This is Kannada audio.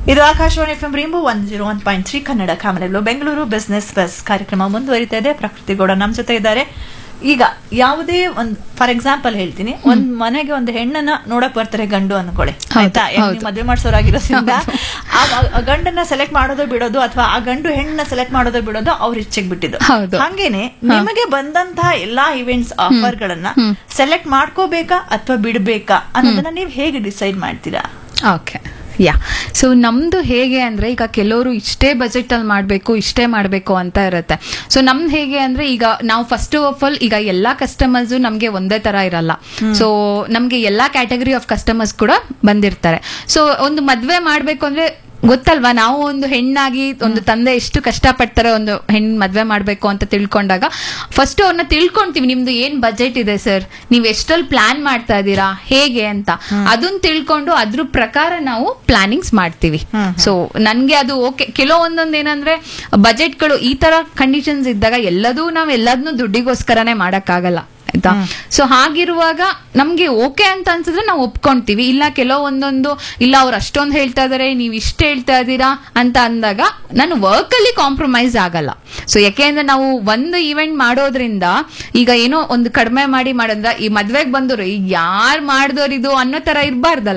ಇದು Akashvani F M rainbow one zero one point three Kannada ಕಾಮನಗಳು ಬೆಂಗಳೂರು ಬಿಸ್ನೆಸ್ ಬಸ್ ಕಾರ್ಯಕ್ರಮ ಮುಂದುವರಿತಾ ಇದೆ ಪ್ರಕೃತಿ ಗೌಡ ನಮ್ಮ ಜೊತೆ ಇದ್ದಾರೆ ಈಗ ಯಾವುದೇ ಒಂದು ಫಾರ್ ಎಕ್ಸಾಂಪಲ್ ಹೇಳ್ತೀನಿ ಒಂದ್ ಮನೆಗೆ ಒಂದು ಹೆಣ್ಣನ್ನ ನೋಡಕ್ ಬರ್ತಾರೆ ಗಂಡು ಅನ್ಕೊಳ್ಳಿ ಆಯ್ತಾ ಯಾಕ್ ನೀವ್ ಮದ್ವೆ ಮಾಡ್ಸೋರಾಗಿರೋದ್ರಿಂದ ಆ ಆ ಗಂಡನ್ನ ಸೆಲೆಕ್ಟ್ ಮಾಡೋದು ಬಿಡೋದು ಅಥವಾ ಆ ಗಂಡು ಹೆಣ್ಣನ್ನ ಸೆಲೆಕ್ಟ್ ಮಾಡೋದು ಬಿಡೋದು ಅವ್ರ ಇಚ್ಛೆಗೆ ಬಿಟ್ಟಿದ್ದು ಹೌದು. ಹಂಗೇನೆ ನಿಮಗೆ ಬಂದಂತಹ ಎಲ್ಲಾ ಇವೆಂಟ್ಸ್ ಆಫರ್ ಗಳನ್ನ ಸೆಲೆಕ್ಟ್ ಮಾಡ್ಕೋಬೇಕಾ ಅಥವಾ ಬಿಡ್ಬೇಕಾ ಅನ್ನೋದನ್ನ ನೀವು ಹೇಗೆ ಡಿಸೈಡ್ ಮಾಡ್ತೀರಾ ಓಕೆ ಯಾ ಸೊ ನಮ್ದು ಹೇಗೆ ಅಂದ್ರೆ ಈಗ ಕೆಲವರು ಇಷ್ಟೇ ಬಜೆಟ್ ಅಲ್ಲಿ ಮಾಡಬೇಕು ಇಷ್ಟೇ ಮಾಡಬೇಕು ಅಂತ ಇರುತ್ತೆ ಸೊ ನಮ್ದು ಹೇಗೆ ಅಂದ್ರೆ ಈಗ ನಾವು ಫಸ್ಟ್ ಆಫ್ ಆಲ್ ಈಗ ಎಲ್ಲಾ ಕಸ್ಟಮರ್ಸ್ ನಮ್ಗೆ ಒಂದೇ ತರ ಇರಲ್ಲ ಸೊ ನಮ್ಗೆ ಎಲ್ಲಾ ಕ್ಯಾಟಗರಿ ಆಫ್ ಕಸ್ಟಮರ್ಸ್ ಕೂಡ ಬಂದಿರ್ತಾರೆ ಸೊ ಒಂದು ಮದ್ವೆ ಮಾಡ್ಬೇಕು ಅಂದ್ರೆ ಗೊತ್ತಲ್ವಾ ನಾವು ಒಂದು ಹೆಣ್ಣಾಗಿ ಒಂದು ತಂದೆ ಎಷ್ಟು ಕಷ್ಟಪಡ್ತಾರೆ ಒಂದು ಹೆಣ್ ಮದ್ವೆ ಮಾಡ್ಬೇಕು ಅಂತ ತಿಳ್ಕೊಂಡಾಗ ಫಸ್ಟ್ ಅವ್ರನ್ನ ತಿಳ್ಕೊಂತೀವಿ ನಿಮ್ದು ಏನ್ ಬಜೆಟ್ ಇದೆ ಸರ್ ನೀವ್ ಎಷ್ಟಲ್ಲಿ ಪ್ಲಾನ್ ಮಾಡ್ತಾ ಇದ್ದೀರಾ ಹೇಗೆ ಅಂತ ಅದನ್ನ ತಿಳ್ಕೊಂಡು ಅದ್ರ ಪ್ರಕಾರ ನಾವು ಪ್ಲಾನಿಂಗ್ಸ್ ಮಾಡ್ತೀವಿ ಸೊ ನನ್ಗೆ ಅದು ಓಕೆ ಕೆಲವೊಂದೊಂದು ಏನಂದ್ರೆ ಬಜೆಟ್ಗಳು ಈ ತರ ಕಂಡೀಷನ್ಸ್ ಇದ್ದಾಗ ಎಲ್ಲದೂ ನಾವ್ ಎಲ್ಲದನ್ನೂ ದುಡ್ಡಿಗೋಸ್ಕರನೇ ಮಾಡಕ್ಕಾಗಲ್ಲ ಆಯ್ತಾ ಸೊ ಹಾಗಿರುವಾಗ ನಮ್ಗೆ ಓಕೆ ಅಂತ ಅನ್ಸಿದ್ರೆ ನಾವು ಒಪ್ಕೊಂತೀವಿ ಇಲ್ಲ ಕೆಲವೊಂದೊಂದು ಇಲ್ಲ ಅವ್ರು ಅಷ್ಟೊಂದು ಹೇಳ್ತಾ ಇದಾರೆ ನೀವು ಇಷ್ಟ ಹೇಳ್ತಾ ಇದ್ದೀರಾ ಅಂತ ಅಂದಾಗ ನಾನು ವರ್ಕ್ ಅಲ್ಲಿ ಕಾಂಪ್ರಮೈಸ್ ಆಗಲ್ಲ ಸೊ ಯಾಕೆಂದ್ರೆ ನಾವು ಒಂದು ಇವೆಂಟ್ ಮಾಡೋದ್ರಿಂದ ಈಗ ಏನೋ ಒಂದು ಕಡಿಮೆ ಮಾಡಿ ಮಾಡೋದ್ರ ಈ ಮದ್ವೆಗ್ ಬಂದವರು ಈಗ ಯಾರು ಮಾಡಿದವ್ರು ಇದು ಅನ್ನೋ ತರ ಇರಬಾರ್ದಲ್ಲ